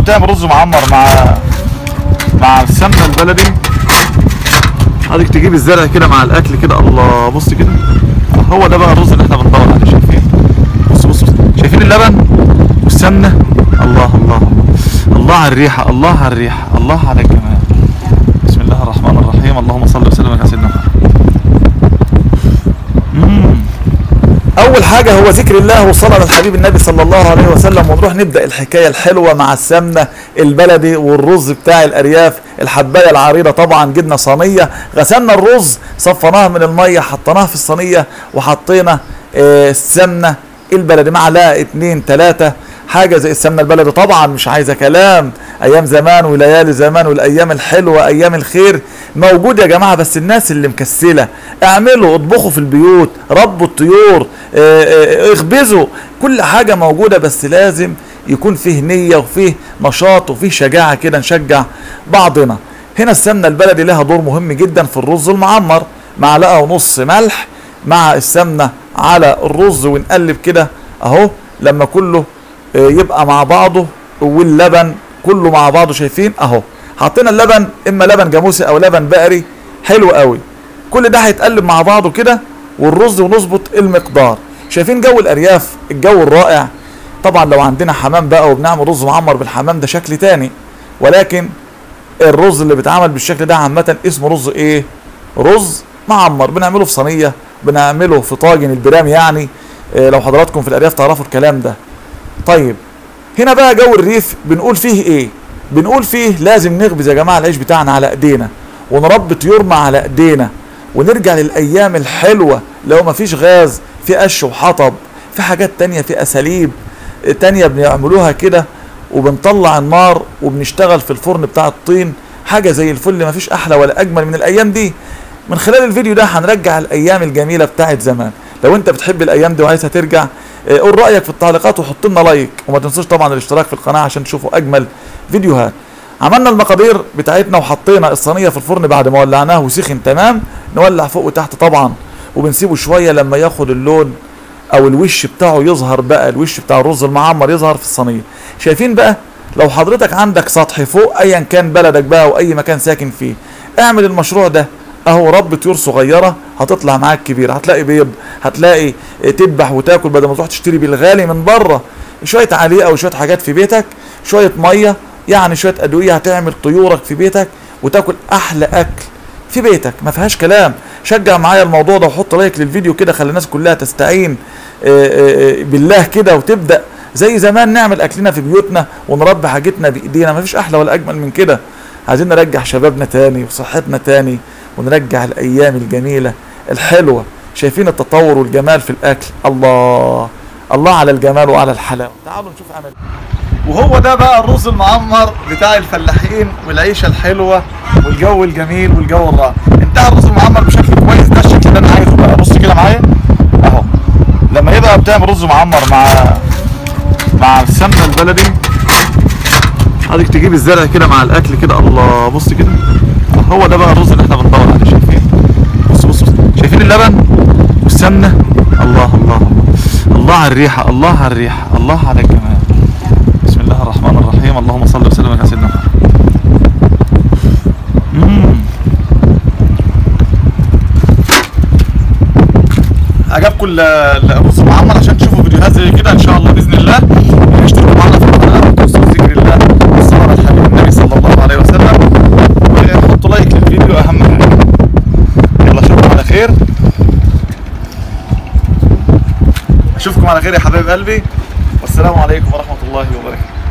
بتعمل رز معمر مع مع السمنه البلدي عايزك تجيب الزرع كده مع الاكل كده الله بص كده هو ده بقى الرز اللي احنا بندور عليه شايفين بص بص بص. شايفين اللبن والسمنه الله الله الله على الريحه الله على الريحه الله على الجمال بسم الله الرحمن الرحيم اللهم صل وسلم على سيدنا محمد مم. اول حاجه هو ذكر الله والصلاه على الحبيب النبي صلى الله عليه وسلم ونروح نبدا الحكايه الحلوه مع السمنه البلدي والرز بتاع الارياف الحبايه العريضه طبعا جبنا صينيه غسلنا الرز صفناها من الميه حطيناها في الصينيه وحطينا آه، السمنه البلدي معلقه اتنين تلاته حاجه زي السمنه البلدي طبعا مش عايزه كلام ايام زمان وليالي زمان والايام الحلوه ايام الخير موجود يا جماعه بس الناس اللي مكسله اعملوا اطبخوا في البيوت ربوا الطيور اه، اه، اخبزوا كل حاجه موجوده بس لازم يكون فيه نيه وفيه نشاط وفيه شجاعه كده نشجع بعضنا هنا السمنه البلدي لها دور مهم جدا في الرز المعمر معلقه ونص ملح مع السمنه على الرز ونقلب كده اهو لما كله آه، يبقى مع بعضه واللبن كله مع بعضه شايفين اهو حطينا اللبن اما لبن جاموسي او لبن بقري حلو قوي كل ده هيتقلب مع بعضه كده والرز ونظبط المقدار شايفين جو الارياف الجو الرائع طبعا لو عندنا حمام بقى وبنعمل رز معمر بالحمام ده شكل تاني ولكن الرز اللي بيتعمل بالشكل ده عامة اسمه رز ايه؟ رز معمر بنعمله في صينية بنعمله في طاجن البرام يعني إيه لو حضراتكم في الأرياف تعرفوا الكلام ده طيب هنا بقى جو الريف بنقول فيه ايه؟ بنقول فيه لازم نخبز يا جماعة العيش بتاعنا على ايدينا ونربي طيورنا على ايدينا ونرجع للأيام الحلوة لو مفيش غاز في قش وحطب في حاجات تانية في أساليب تانية بنعملوها كده وبنطلع النار وبنشتغل في الفرن بتاع الطين حاجة زي الفل مفيش أحلى ولا أجمل من الأيام دي من خلال الفيديو ده هنرجع الأيام الجميلة بتاعت زمان لو أنت بتحب الأيام دي وعايزها ترجع آه، قول رأيك في التعليقات وحط لنا لايك وما تنسوش طبعا الاشتراك في القناة عشان تشوفوا أجمل فيديوهات عملنا المقادير بتاعتنا وحطينا الصينية في الفرن بعد ما ولعناه وسخن تمام نولع فوق وتحت طبعا وبنسيبه شوية لما ياخد اللون او الوش بتاعه يظهر بقى الوش بتاع الرز المعمر يظهر في الصينيه شايفين بقى لو حضرتك عندك سطح فوق ايا كان بلدك بقى او اي مكان ساكن فيه اعمل المشروع ده اهو رب طيور صغيره هتطلع معاك كبيره هتلاقي بيض هتلاقي اه، تذبح وتاكل بدل ما تروح تشتري بالغالي من بره شويه عليه او شويه حاجات في بيتك شويه ميه يعني شويه ادويه هتعمل طيورك في بيتك وتاكل احلى اكل في بيتك ما فيهاش كلام شجع معايا الموضوع ده وحط لايك للفيديو كده خلي الناس كلها تستعين آه، آه، بالله كده وتبدا زي زمان نعمل اكلنا في بيوتنا ونربي حاجتنا بايدينا ما فيش احلى ولا اجمل من كده عايزين نرجع شبابنا تاني وصحتنا تاني ونرجع الايام الجميله الحلوه شايفين التطور والجمال في الاكل الله الله على الجمال وعلى الحلاوه تعالوا نشوف عمل وهو ده بقى الرز المعمر بتاع الفلاحين والعيشه الحلوه والجو الجميل والجو الرائع انتهى الرز المعمر بشكل كويس ده الشكل اللي انا عايزه بقى بص كده معايا اهو لما يبقى بتعمل رز معمر مع مع السمنه البلدي عايزك تجيب الزرع كده مع الاكل كده الله بص كده هو ده بقى الرز اللي احنا بندور عليه شايفين بص بص بص شايفين اللبن والسمنه الله الله الله على الريحه الله على الريحه الله على الجمال بسم الله الرحمن الرحيم اللهم صل وسلم على سيدنا محمد مم. عجبكم ال- الرز معمر عشان تشوفوا فيديوهات زي كده ان شاء الله باذن الله اشتركوا معنا في القناه وتوصلوا ذكر الله والصلاه على الحبيب النبي صلى الله عليه وسلم وحطوا لايك للفيديو اهم حاجه يلا اشوفكم على خير اشوفكم على خير يا حبايب قلبي والسلام عليكم ورحمه الله وبركاته